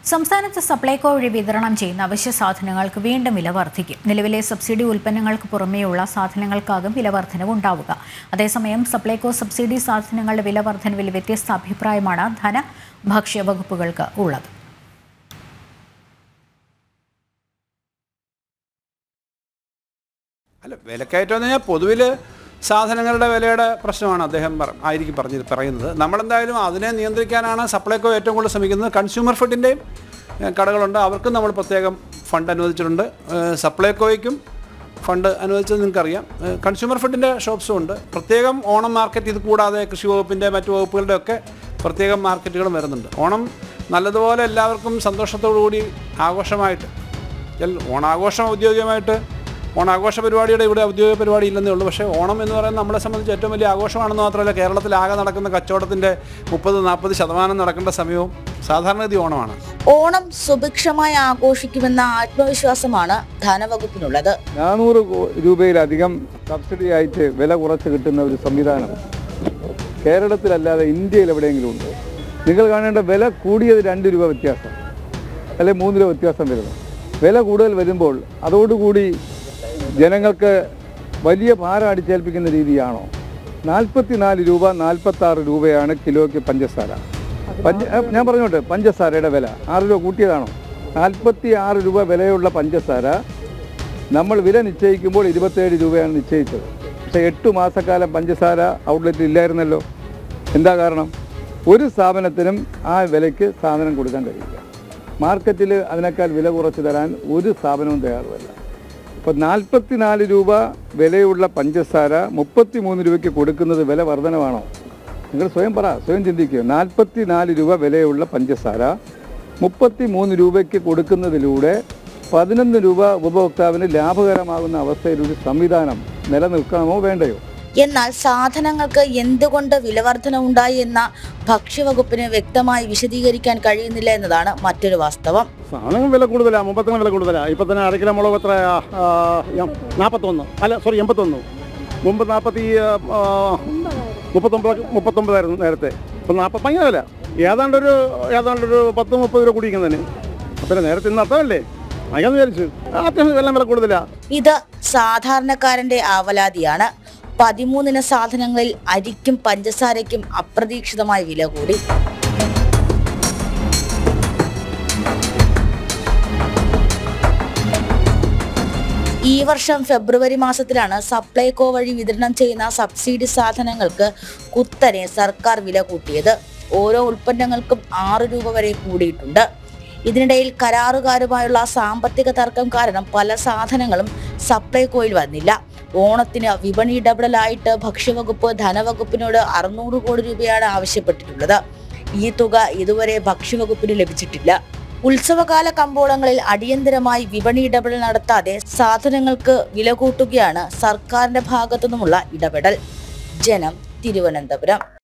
സംസ്ഥാനത്ത് സപ്ലൈകോ വഴി വിതരണം ചെയ്യുന്ന അവശ്യ സാധനങ്ങൾക്ക് വീണ്ടും വില വർദ്ധിക്കും നിലവിലെ സബ്സിഡി ഉൽപ്പന്നങ്ങൾക്ക് പുറമേയുള്ള സാധനങ്ങൾക്കാകും വില വർധനവ് ഉണ്ടാവുക അതേസമയം സപ്ലൈകോ സബ്സിഡി സാധനങ്ങളുടെ വില വർധനവിൽ വ്യത്യസ്ത അഭിപ്രായമാണ് ധന ഭക്ഷ്യ വകുപ്പുകൾക്ക് ഉള്ളത് അല്ല വിലക്കയറ്റം എന്ന് പറഞ്ഞാൽ പൊതുവിൽ സാധനങ്ങളുടെ വിലയുടെ പ്രശ്നമാണ് അദ്ദേഹം പറ- ആയിരിക്കും പറഞ്ഞ് പറയുന്നത് നമ്മളെന്തായാലും അതിനെ നിയന്ത്രിക്കാനാണ് സപ്ലൈകോ ഏറ്റവും കൂടുതൽ ശ്രമിക്കുന്നത് കൺസ്യൂമർ ഫുഡിൻ്റെയും ഏഹ്, കടകളുണ്ട് അവർക്കും നമ്മൾ പ്രത്യേകം ഫണ്ട് അനുവദിച്ചിട്ടുണ്ട് ഏഹ്, സപ്ലൈകോയ്ക്കും ഫണ്ട് അനുവദിച്ചത് നിങ്ങൾക്കറിയാം ഏഹ്, കൺസ്യൂമർ ഫുഡിൻ്റെ ഷോപ്സും ഉണ്ട് പ്രത്യേകം ഓണം മാർക്കറ്റ് ഇത് കൂടാതെ കൃഷി വകുപ്പിൻ്റെ മറ്റു വകുപ്പുകളുടെ ഒക്കെ പ്രത്യേകം മാർക്കറ്റുകളും വരുന്നുണ്ട് ഓണം നല്ലതുപോലെ എല്ലാവർക്കും സന്തോഷത്തോടു കൂടി ആഘോഷമായിട്ട് എൽ- ഓണാഘോഷം ഔദ്യോഗികമായിട്ട് ഓണാഘോഷ പരിപാടിയുടെ ഇവിടെ ഔദ്യോഗിക പരിപാടി ഇല്ലെന്നേ ഉള്ളൂ പക്ഷേ ഓണം എന്ന് പറയുന്നത് നമ്മളെ സംബന്ധിച്ച് ഏറ്റവും വലിയ ആഘോഷമാണെന്ന് മാത്രമല്ല കേരളത്തിലാകെ നടക്കുന്ന കച്ചവടത്തിൻ്റെ മുപ്പത് നാൽപ്പത് ശതമാനം നടക്കേണ്ട സമയവും സാധാരണഗതി ഓണമാണ് ഓണം സുഭിക്ഷമായി ആഘോഷിക്കുമെന്ന ആത്മവിശ്വാസമാണ് ധനവകുപ്പിനുള്ളത് നാനൂറ് കോ- രൂപയിലധികം സബ്സിഡി ആയിട്ട് വില കുറച്ച് കിട്ടുന്ന ഒരു സംവിധാനം കേരളത്തിലല്ലാതെ ഇന്ത്യയിൽ എവിടെയെങ്കിലും ഉണ്ട് നിങ്ങൾ കാണേണ്ട വില കൂടിയത് രണ്ട് രൂപ വ്യത്യാസം അല്ലെ മൂന്ന് രൂപ വ്യത്യാസം വരുന്നു വില കൂടുതൽ വരുമ്പോൾ അതോടുകൂടി ജനങ്ങൾക്ക് വലിയ ഭാരം അടിച്ചേൽപ്പിക്കുന്ന രീതിയാണോ നാൽപ്പത്തി നാല് രൂപ നാൽപ്പത്തി ആറ് രൂപയാണ് കിലോയ്ക്ക് പഞ്ചസാര പഞ്ച ഏ, ഞാൻ പറഞ്ഞോട്ടെ പഞ്ചസാരയുടെ വില ആറ് രൂപ കൂട്ടിയതാണോ നാൽപ്പത്തി ആറ് രൂപ വിലയുള്ള പഞ്ചസാര നമ്മൾ വില നിശ്ചയിക്കുമ്പോൾ ഇരുപത്തേഴ് രൂപയാണ് നിശ്ചയിച്ചത് പക്ഷേ എട്ട് മാസക്കാലം പഞ്ചസാര ഔട്ട്ലെറ്റ് ഇല്ലായിരുന്നല്ലോ എന്താ കാരണം ഒരു സ്ഥാപനത്തിനും ആ വിലയ്ക്ക് സാധനം കൊടുക്കാൻ കഴിയില്ല മാർക്കറ്റിൽ അതിനേക്കാൾ വില കുറച്ച് തരാൻ ഒരു സ്ഥാപനവും തയ്യാറുമല്ല ഇപ്പോൾ നാൽപ്പത്തി നാല് രൂപ വിലയുള്ള പഞ്ചസാര മുപ്പത്തി മൂന്ന് രൂപയ്ക്ക് കൊടുക്കുന്നത് വില വർധനമാണോ നിങ്ങൾ സ്വയം പറ സ്വയം ചിന്തിക്കുക നാൽപ്പത്തി നാല് രൂപ വിലയുള്ള പഞ്ചസാര മുപ്പത്തി മൂന്ന് രൂപയ്ക്ക് കൊടുക്കുന്നതിലൂടെ പതിനൊന്ന് രൂപ ഉപഭോക്താവിന് ലാഭകരമാകുന്ന അവസ്ഥയിൽ ഒരു സംവിധാനം നിലനിൽക്കണമോ വേണ്ടയോ എന്നാൽ സാധനങ്ങൾക്ക് എന്തുകൊണ്ട് വിലവർധന ഉണ്ടായി എന്ന ഭക്ഷ്യവകുപ്പിന് വ്യക്തമായി വിശദീകരിക്കാൻ കഴിയുന്നില്ല എന്നതാണ് മറ്റൊരു വാസ്തവം സാധനം വില കൂടുതലാണ് മുമ്പത്തിന് വില കൂടുതലാണ് ഇപ്പം തന്നെ അര കിലോ മുളക് എത്ര നാൽപ്പത്തൊന്ന് അല്ല സോറി എൺപത്തൊന്ന് മുമ്പ് നാൽപ്പത്തി ആ, മുപ്പത്തൊമ്പത് മുപ്പത്തൊമ്പതായിരുന്നു നേരത്തെ ഇപ്പം നാൽപ്പത് ഭയങ്കര വില ഏതാണ്ടൊരു ഏതാണ്ടൊരു പത്ത് മുപ്പത് രൂപ കുടിക്കുന്നതിന് അപ്പം നേരത്തെ ഇന്ന് അർത്ഥമല്ലേ അയാന്ന് വിചാരിച്ചു അത്യാവശ്യം എല്ലാം വില കൂടുതലാണ് ഇത് സാധാരണക്കാരന്റെ ആവലാതിയാണ് പതിമൂന്നിന സാധനങ്ങളിൽ അരിക്കും പഞ്ചസാരയ്ക്കും അപ്രതീക്ഷിതമായി വില കൂടി ഈ വർഷം ഫെബ്രുവരി മാസത്തിലാണ് സപ്ലൈകോ വഴി വിതരണം ചെയ്യുന്ന സബ്സിഡി സാധനങ്ങൾക്ക് കുത്തനെ സർക്കാർ വില കൂട്ടിയത് ഓരോ ഉൽപ്പന്നങ്ങൾക്കും ആറ് രൂപ വരെ കൂടിയിട്ടുണ്ട് ഇതിനിടയിൽ കരാറുകാരുമായുള്ള സാമ്പത്തിക തർക്കം കാരണം പല സാധനങ്ങളും സപ്ലൈകോയിൽ വന്നില്ല ഓണത്തിന് വിപണി ഡബിളായിട്ട് ഭക്ഷ്യവകുപ്പ് ധനവകുപ്പിനോട് അറുന്നൂറ് കോടി രൂപയാണ് ആവശ്യപ്പെട്ടിട്ടുള്ളത് ഈ തുക ഇതുവരെ ഭക്ഷ്യവകുപ്പിന് ലഭിച്ചിട്ടില്ല ഉത്സവകാല കമ്പോളങ്ങളിൽ അടിയന്തരമായി വിപണി ഇടപെടൽ നടത്താതെ സാധനങ്ങൾക്ക് വില കൂട്ടുകയാണ് സർക്കാരിന്റെ ഭാഗത്തുനിന്നുമുള്ള ഇടപെടൽ ജനം തിരുവനന്തപുരം